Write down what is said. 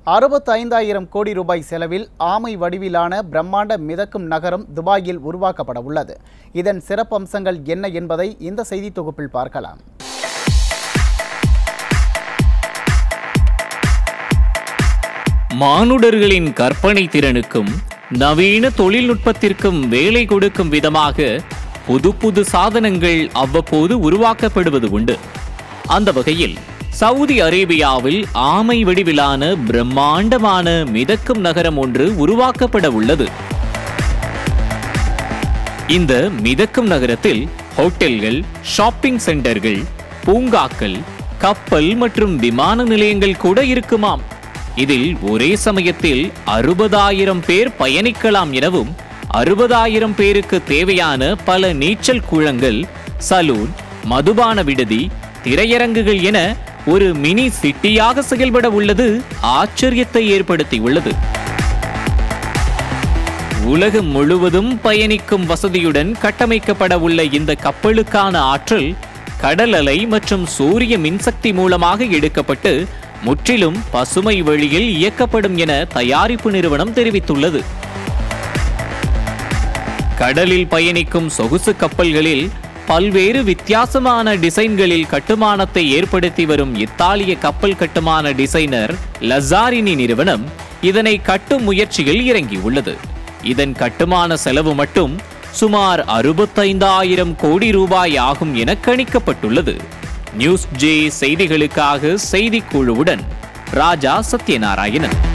அறுபத்தைந்தாயிரம் கோடி ரூபாய் செலவில் ஆமை வடிவிலான பிரம்மாண்ட மிதக்கும் நகரம் துபாயில் உருவாக்கப்பட உள்ளது இதன் சிறப்பம்சங்கள் என்ன என்பதை இந்த செய்தி தொகுப்பில் பார்க்கலாம் மானுடர்களின் கற்பனை திறனுக்கும் நவீன தொழில்நுட்பத்திற்கும் வேலை கொடுக்கும் விதமாக புது புது சாதனங்கள் அவ்வப்போது உருவாக்கப்படுவது உண்டு அந்த வகையில் சவுதி அரேபியாவில் ஆமை வடிவிலான பிரம்மாண்டமான மிதக்கும் நகரம் ஒன்று உருவாக்கப்பட உள்ளது இந்த மிதக்கும் நகரத்தில் ஹோட்டல்கள் ஷாப்பிங் சென்டர்கள் பூங்காக்கள் கப்பல் மற்றும் விமான நிலையங்கள் கூட இருக்குமாம் இதில் ஒரே சமயத்தில் அறுபதாயிரம் பேர் பயணிக்கலாம் எனவும் அறுபதாயிரம் பேருக்கு தேவையான பல நீச்சல் குளங்கள் சலூன் மதுபான விடுதி திரையரங்குகள் என ஒரு மினி சிட்டியாக செயல்பட உள்ளது ஆச்சரியத்தை ஏற்படுத்தியுள்ளது உலகம் முழுவதும் பயணிக்கும் வசதியுடன் கட்டமைக்கப்பட உள்ள இந்த கப்பலுக்கான ஆற்றல் கடல் அலை மற்றும் சூரிய மின்சக்தி மூலமாக எடுக்கப்பட்டு முற்றிலும் பசுமை வழியில் இயக்கப்படும் என தயாரிப்பு நிறுவனம் தெரிவித்துள்ளது கடலில் பயணிக்கும் சொகுசு கப்பல்களில் பல்வேறு வித்தியாசமான டிசைன்களில் கட்டுமானத்தை ஏற்படுத்தி வரும் இத்தாலிய கப்பல் கட்டுமான டிசைனர் லசாரினி நிறுவனம் இதனை கட்டும் முயற்சியில் இறங்கியுள்ளது இதன் கட்டுமான செலவு மட்டும் சுமார் அறுபத்தைந்தாயிரம் கோடி ரூபாய் ஆகும் என கணிக்கப்பட்டுள்ளது நியூஸ் ஜே செய்திகளுக்காக செய்திக்குழுவுடன் ராஜா சத்யநாராயணன்